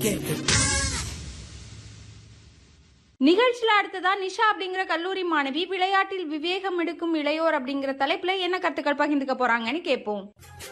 கேட்கட்டும் நிகழ்ச்சியில அடுத்ததா நிஷா அப்படிங்கிற கல்லூரி மாணவி விளையாட்டில் விவேகம் எடுக்கும் இளையோர் அப்படிங்கிற தலைப்புல என்ன கருத்துக்கள் பகிர்ந்துக்க போறாங்கன்னு கேட்போம்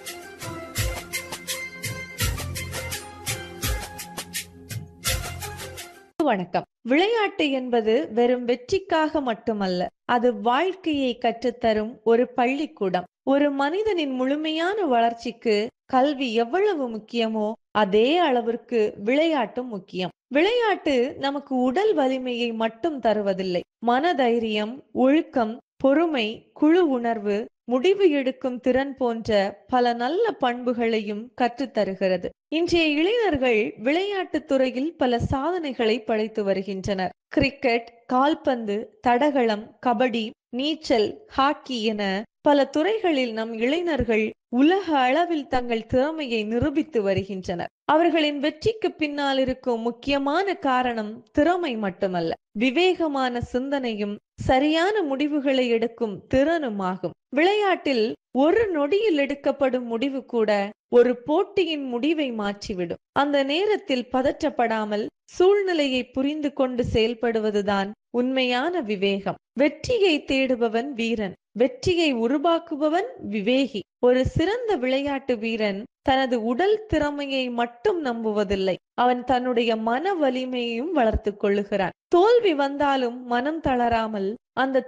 வணக்கம் விளையாட்டு என்பது வெறும் வெற்றிக்காக மட்டுமல்ல அது வாழ்க்கையை கற்றுத்தரும் ஒரு பள்ளிக்கூடம் ஒரு மனிதனின் முழுமையான வளர்ச்சிக்கு கல்வி எவ்வளவு முக்கியமோ அதே அளவிற்கு விளையாட்டும் முக்கியம் விளையாட்டு நமக்கு உடல் வலிமையை மட்டும் தருவதில்லை மனதைரியம் ஒழுக்கம் பொறுமை குழு உணர்வு முடிவு எடுக்கும் திறன் போன்ற பல நல்ல பண்புகளையும் கற்றுத்தருகிறது இன்றைய இளைஞர்கள் விளையாட்டுத் துறையில் பல சாதனைகளை படைத்து வருகின்றனர் கிரிக்கெட் கால்பந்து தடகளம் கபடி நீச்சல் ஹாக்கி என பல துறைகளில் நம் இளைஞர்கள் உலக அளவில் தங்கள் திறமையை நிரூபித்து வருகின்றனர் அவர்களின் வெற்றிக்கு பின்னால் இருக்கும் முக்கியமான காரணம் திறமை மட்டுமல்ல விவேகமான சிந்தனையும் சரியான முடிவுகளை எடுக்கும் திறனும் ஆகும் விளையாட்டில் ஒரு நொடியில் எடுக்கப்படும் முடிவு கூட ஒரு போட்டியின் முடிவை மாற்றிவிடும் அந்த நேரத்தில் பதற்றப்படாமல் சூழ்நிலையை புரிந்து கொண்டு செயல்படுவதுதான் உண்மையான விவேகம் வெற்றியை தேடுபவன் வீரன் வெற்றியை உருவாக்குபவன் விவேகி ஒரு சிறந்த விளையாட்டு வீரன் தனது உடல் திறமையை மட்டும் நம்புவதில்லை அவன் தன்னுடைய மன வலிமையையும் வளர்த்துக் கொள்ளுகிறான் தோல்வி வந்தாலும் மனம் தளராமல் அந்த